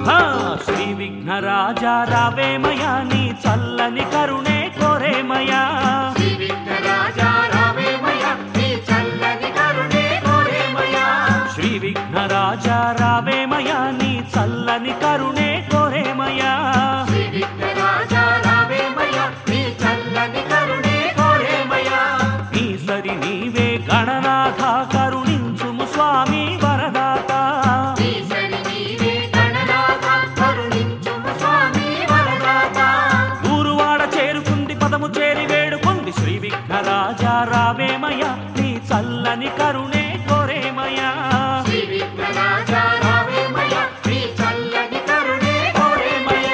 హా, శ్రీ విఘ్నరాజా రావేమయా నీ చల్లని కరుణే కోరేమయా శ్రీ విఘ్నరాజా రావేమయ్య, నీ చల్లని కరుణే కోరేమయ్య. శ్రీ విఘ్నరాజా రావేమయా నీ చల్లని కరుణే కోరేమయా శ్రీ విఘ్నరాజా రావేమయ్య, నీ చల్లని కరుణే కోరేమయ్య. నీ సరి నీవే గణనాథ కరుణించుము స్వామి వరదాత ఈశ్వరి నీవే గణనాథ, కరుణించుము స్వామి వరదాత. ఊరువాడ చేరుకుంది పదము చేరి వేడుకుంది శ్రీ విఘ్నరాజా రావేమయా నీ చల్లని కరుణే కోరేమయా శ్రీ విఘ్నరాజా రావేమయ్య, నీ చల్లని కరుణే కోరేమయ్య.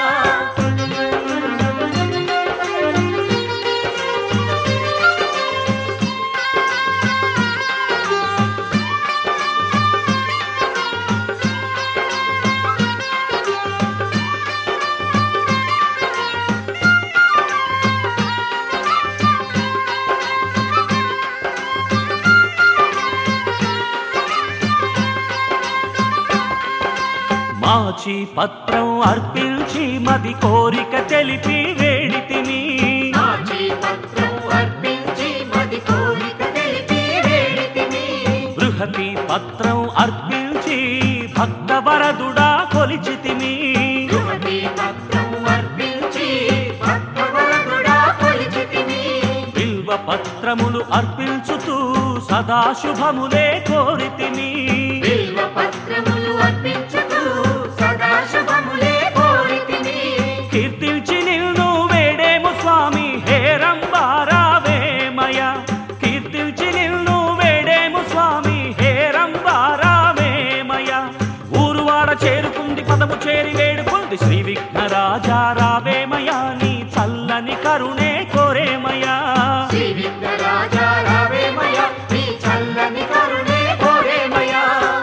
మాచి పత్రం అర్పించి మది కోరిక తెలిపి వేడితిని నాచి పత్రం అర్పించి మది కోరిక తెలిపి వేడితిని. బృహతి పత్రం అర్పించి భక్తవరదుడా కొలిచితిని యువతి పత్రం అర్పించి భక్తవరదుడా కొలిచితిని. బిల్వ పత్రములు అర్పించుతూ సదాశుభములే కోరితిని బిల్వ పత్రములు అర్పించుతూ సదాశుభములే కోరితిని. కీర్తించి నిన్ను వేడేము స్వామి హేరంబారావేమయ కీర్తించి నిన్ను వేడేము స్వామి హేరంబారావేమయ ఊరువాడ చేరుకుంది పదము చేరి వేడుకుంది శ్రీ విఘ్నరాజా రావేమయ నీ చల్లని కరుణే కోరేమయా శ్రీ విఘ్నరాజా రావేమయ, నీ చల్లని కరుణే కోరేమయ.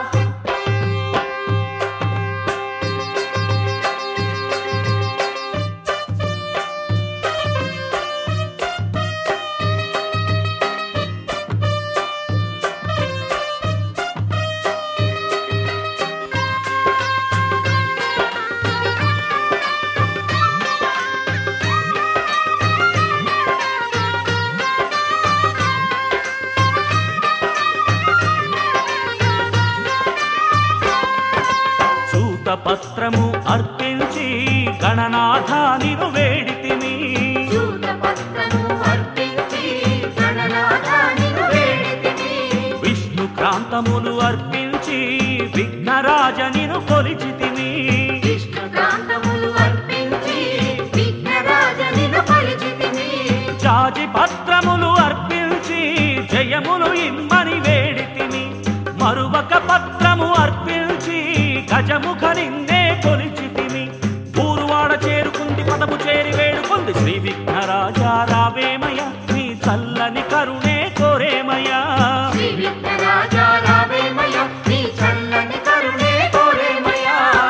సూత పత్రము అర్పించి గణనాథానిను వేడితిని చూతపత్రము అర్పించి గణనాథానిను వేడితిని. విష్ణు క్రాంతములు అర్పించి విఘ్నరాజనిను కొలిచితిని విష్ణుకాంతములు అర్పించి విఘ్నరాజనిను కొలిచితిని. జాజి పత్రములు అర్పించి జయములు ఇమ్మని వేడితిని మరువక పత్రము అర్పించి గజముఖ నిన్నే కొలిచితిని ఊరువాడ చేరుకుంది పదము చేరి వేడుకుంది శ్రీ విఘ్నరాజా రావేమయ నీ చల్లని కరుణే కోరేమయా శ్రీ విఘ్నరాజా రావేమయ, నీ చల్లని కరుణే కోరేమయ.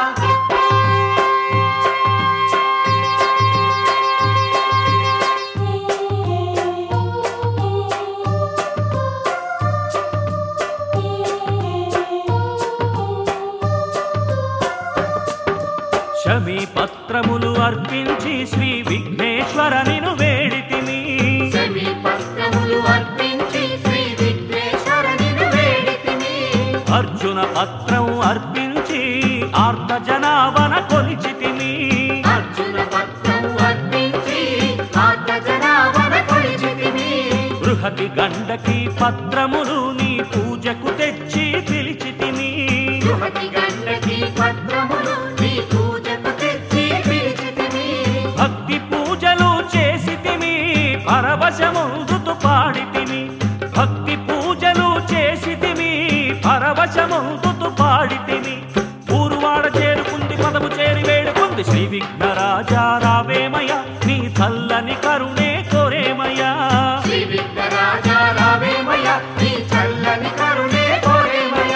శమీ పత్రములు అర్పించి శ్రీ విఘ్నేశ్వర నిను వేడితిని సమీపత్రములు అర్పించి శ్రీ విఘ్నేశ్వరునిను వేడితిని. అర్జున పత్రం అర్పించి ఆర్త జనావన కొలిచితిని అర్జున పత్రం అర్పించి ఆర్త జనావన కొలిచితిని. బృహతి గండకి పత్రములు నీ పూజకు తెచ్చి పిలిచితిని యువతి గండకి పత్రములు నీ పూజకు తెచ్చి పిలిచితిని. భక్తి పూజలు చేసితిమి పరవశముందుతు పాడితిమి భక్తి పూజలు చేసితిమి పరవశముందుతు పాడితిమి ఊరువాడ చేరుకుంది పదము చేరి వేడుకుంది శ్రీ విఘ్నరాజా రావేమయ నీ చల్లని కరుణే కోరేమయా శ్రీ విఘ్నరాజా రావేమయ, నీ చల్లని కరుణే కోరేమయ.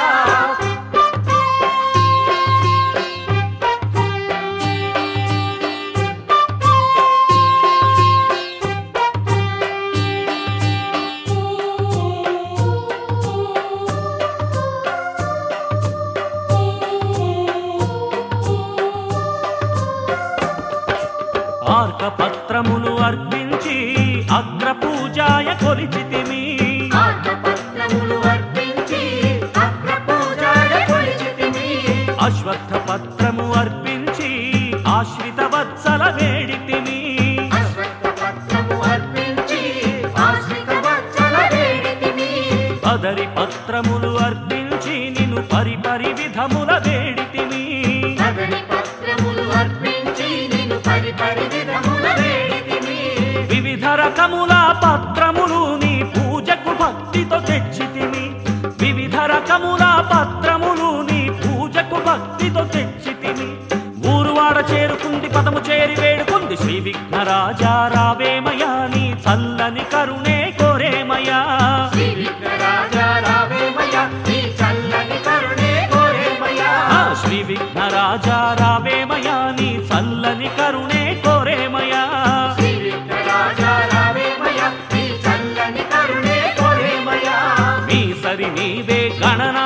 పత్రము అర్పించి ఆశ్రిత వత్సల వేడితిని అశ్వత్థ పత్రము అర్పించి ఆశ్రిత వత్సల వేడితిని పదరి పత్రములు అర్పించి నిన్ను పరిపరి విధముల వేడితిని పదని పత్రములు అర్పించి నిన్ను పరిపరి విధముల వేడితిని వివిధ రకముల పత్రములు నీ పూజకు భక్తితో తెచ్చితిని వివిధ రకముల పత్రములు నీ పూజకు భక్తితో తెచ్చితిని ఊరువాడ చేరుకుంది పదము చేరి వేడుకుంది శ్రీ విఘ్నరాజా రావేమయా నీ చల్లని కరుణే కోరేమయా శ్రీ విఘ్నరాజా రావేమయ్య నీ చల్లని కరుణే కోరేమయ్య ఆ శ్రీ విఘ్నరాజా రావేమయా నీ చల్లని కరుణే కోరేమయా శ్రీ విఘ్నరాజా రావేమయ్య నీ చల్లని కరుణే కోరేమయ్య మీ సరి నీవే గణనా